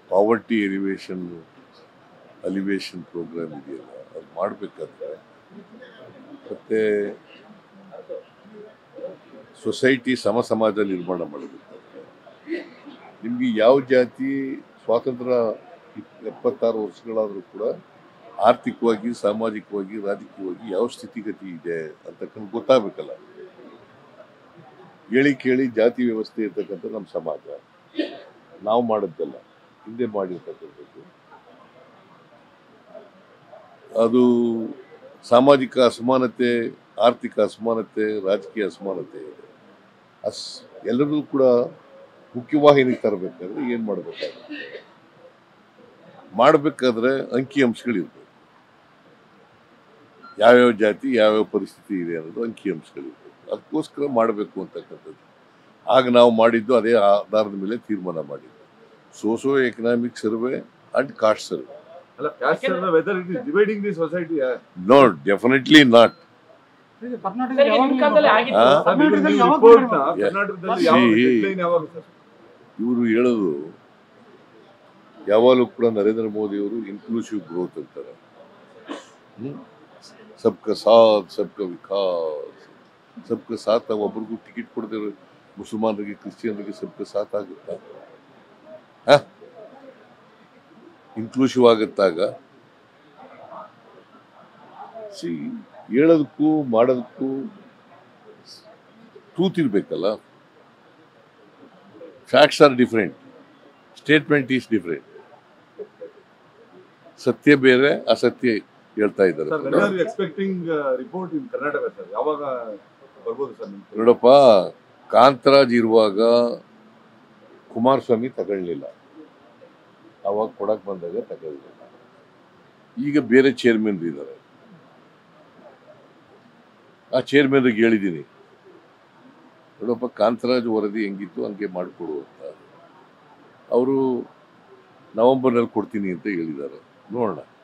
Poverty elevation alleviation program ಇದೆಯಲ್ಲ ಅದು ಮಾಡಬೇಕಾದ್ರೆ ಮತ್ತೆ ಸೊಸೈಟಿ ಸಮ ಸಮಾಜ ನಿರ್ಮಾಣ ಮಾಡಬೇಕಾದ್ರೆ ನಿಮಗೆ ಯಾವ ಜಾತಿ ಸ್ವಾತಂತ್ರ್ಯ ಇಪ್- ಎಪ್ಪತ್ತಾರು ವರ್ಷಗಳಾದರೂ ಕೂಡ ಆರ್ಥಿಕವಾಗಿ ಸಾಮಾಜಿಕವಾಗಿ ರಾಜಕೀಯವಾಗಿ ಯಾವ ಸ್ಥಿತಿಗತಿ ಇದೆ ಅಂತಕ್ಕಂಥ ಗೊತ್ತಾಗಬೇಕಲ್ಲ ಹೇಳಿ ಕೇಳಿ ಜಾತಿ ವ್ಯವಸ್ಥೆ ಇರ್ತಕ್ಕಂಥ ನಮ್ಮ ಸಮಾಜ ನಾವು ಮಾಡಿದ್ದಲ್ಲ ಹಿಂದೆ ಮಾಡಿರ್ತಕ್ಕಂಥದ್ದು ಅದು ಸಾಮಾಜಿಕ ಅಸಮಾನತೆ ಆರ್ಥಿಕ ಅಸಮಾನತೆ ರಾಜಕೀಯ ಅಸಮಾನತೆ ಇದೆ ಅಸ್ ಎಲ್ಲರೂ ಕೂಡ ಮುಖ್ಯವಾಹಿನಿಗೆ ತರಬೇಕಾದ್ರೆ ಏನು ಮಾಡಬೇಕಾಗುತ್ತೆ ಮಾಡಬೇಕಾದ್ರೆ ಅಂಕಿ ಅಂಶಗಳಿರ್ಬೇಕು ಯಾವ್ಯಾವ ಜಾತಿ ಯಾವ್ಯಾವ ಪರಿಸ್ಥಿತಿ ಇದೆ ಅನ್ನೋದು ಅಂಕಿ ಅಂಶಗಳಿರ್ಬೇಕು ಅದಕ್ಕೋಸ್ಕರ ಮಾಡಬೇಕು ಅಂತಕ್ಕಂಥದ್ದು ಆಗ ನಾವು ಮಾಡಿದ್ದು ಅದೇ ಆಧಾರದ ಮೇಲೆ ತೀರ್ಮಾನ ಮಾಡಿದ್ದು socio economic survey and caste survey ಅಲ್ಲ caste whether it is dividing the society no definitely not ಕರ್ನಾಟಕದಲ್ಲಿ ಸರ್, ಯಾವಾಗ ನಿಮ್ ಕಾಲದಲ್ಲಿ ಆಗಿತ್ತು. ಆ? ಕರ್ನಾಟಕದಲ್ಲಿ ಯಾವಾಗ ರಿಪೋರ್ಟ್ ಮಾಡ್ಬೇಕು? ಕರ್ನಾಟಕದಲ್ಲಿ ಯಾವ See, deadline ಯಾವಾಗ ಸರ್ ಇವರು ಹೇಳೋದು ಯಾವಾಗಲೂ ಕೂಡ ನರೇಂದ್ರ ಮೋದಿ ಅವರು ಇನ್ಕ್ಲೂಸಿವ್ ಗ್ರೋತ್ ಅಂತಾರೆ ಹ್ಮ್? ಸಬ್ಕ ಸಾಥ್ ಸಬ್ಕ ವಿಕಾಸ್ ಸಬ್ಕ ಸಾಥ್ ಒಬ್ರಿಗೂ ಟಿಕೆಟ್ ಕೊಡದಿರೋ ಮುಸಲ್ಮಾನರಿಗೆ ಕ್ರಿಶ್ಚಿಯನ್ರಿಗೆ ಸಬ್ಕ ಸಾಥ್ ಆಗುತ್ತಾ ಇನ್ಕ್ಲೂಸಿವ್ ಆಗುತ್ತಾಗ ಸಿ ಹೇಳೋದಕ್ಕೂ ಮಾಡೋದಕ್ಕೂ ಟ್ರೂತ್ ಇರಬೇಕಲ್ಲ facts are different statement is different ಸತ್ಯ ಬೇರೆ ಅಸತ್ಯ ಹೇಳ್ತಾ ಸರ್ ಇದ್ದಾರೆ when are expecting report in Karnataka sir ಯಾವಾಗ ಬರ್ಬೋದು ಸರ್ ನಿಮ್ಗೆ ನೋಡಪ್ಪ ಕಾಂತರಾಜ್ ಇರುವಾಗ ಕುಮಾರಸ್ವಾಮಿ ತಗೊಳ್ಳಿಲ್ಲ ಅವಾಗ ಕೊಡಕ್ ಬಂದಾಗ ತಗೊಳ್ಳಿಲ್ಲ ಈಗ ಬೇರೆ ಚೇರ್ಮನ್ ಇದ್ದಾರೆ ಆ ಚೇರ್ಮನ್ರಿಗೆ ಹೇಳಿದ್ದೀನಿ ನೋಡಪ್ಪ ಕಾಂತರಾಜ್ ವರದಿ ಹೆಂಗಿತ್ತು ಹಂಗೆ ಮಾಡಿಕೊಡು ಅಂತ ಅವರು ನವೆಂಬರ್ನಲ್ಲಿ ಕೊಡ್ತೀನಿ ಅಂತ ಹೇಳಿದ್ದಾರೆ ನೋಡೋಣ